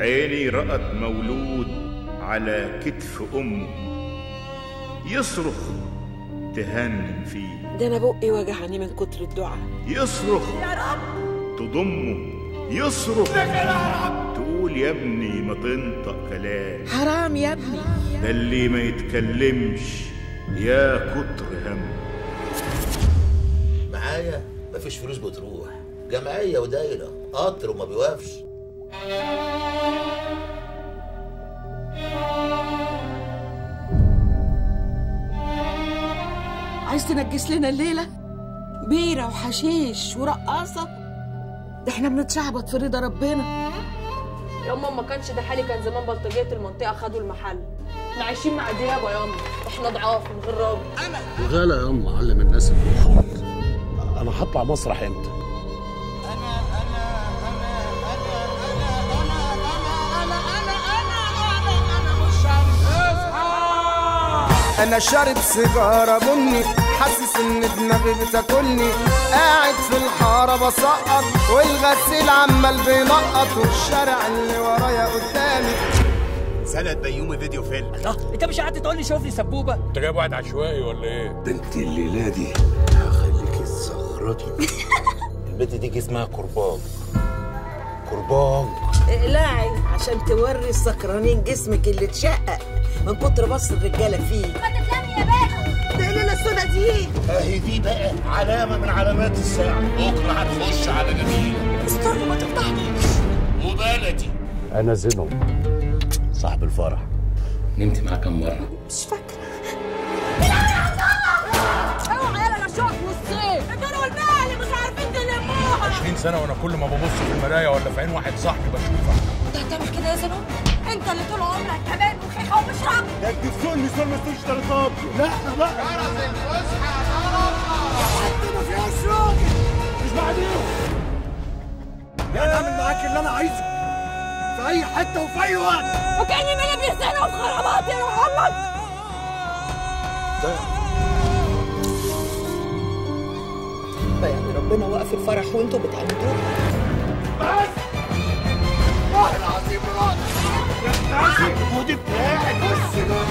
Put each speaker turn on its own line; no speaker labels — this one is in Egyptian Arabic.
عيني رأت مولود على كتف أمه يصرخ تهنن فيه
ده انا بقي وجعني من كتر الدعاء
يصرخ يا رب تضمه يصرخ تقول يا ابني ما تنطق كلام
حرام يا ابني
ده اللي ما يتكلمش يا كتر هم
معايا مفيش فلوس بتروح جمعية ودايرة قطر وما بيوقفش
عايز تنجس لنا الليله بيره وحشيش ورقاصه ده احنا بنتشعبط في رضا ربنا
ياما ما كانش ده حالي كان زمان بلطجيه المنطقه خدوا المحل احنا عايشين مع ديابه ياما احنا ضعاف من غير راجل
وغالى يا أم علم الناس الخير
انا هطلع مسرح امتى
انا شارب سيجاره بني حاسس ان دماغي بتاكلني قاعد في الحاره بسقط والغسيل عمال بينقط والشارع اللي ورايا قدامي
سند بيومي فيديو فيلم
انت مش قعدت تقول لي شوف لي سبوبه
انت جايب واحد عشوائي ولا ايه؟
ده انت الليلة دي هخليك تزغرطي
البنت دي اسمها كرباج كرباج
اقلعي عشان توري السكرانين جسمك اللي اتشقق من كتر بص الرجاله فيه
ما تفهمي يا باشا
ده لنا السودا دي
اهي دي بقى علامة من علامات الساعة بكرة هتخش على جميل
استنى ما تفتحنيش
وبلدي
انا زينهم
صاحب الفرح
نمت معاه كم مرة
مش فاكره
اوعى يلا انا شوك والصيف الدنيا والباقي اللي مش عارفين تلموها
20 سنة وانا كل ما ببص في المراية ولا في عين واحد صاحبي بشوفها
انت هتعمل كده يا زلمه انت اللي طول عمرك كمان وخيخه ومشرب
ده الدكتور مش ما تقولش تلطاب لا لا مش بعديهم
انا اعمل معاك اللي انا عايزه في اي حته وفي اي وقت
وكاني مالي بيسالوا في خرابات يا محمد
يعني ربنا وقف الفرح وانتوا بتعندوه
والله العظيم راضي ودي بتاعت بس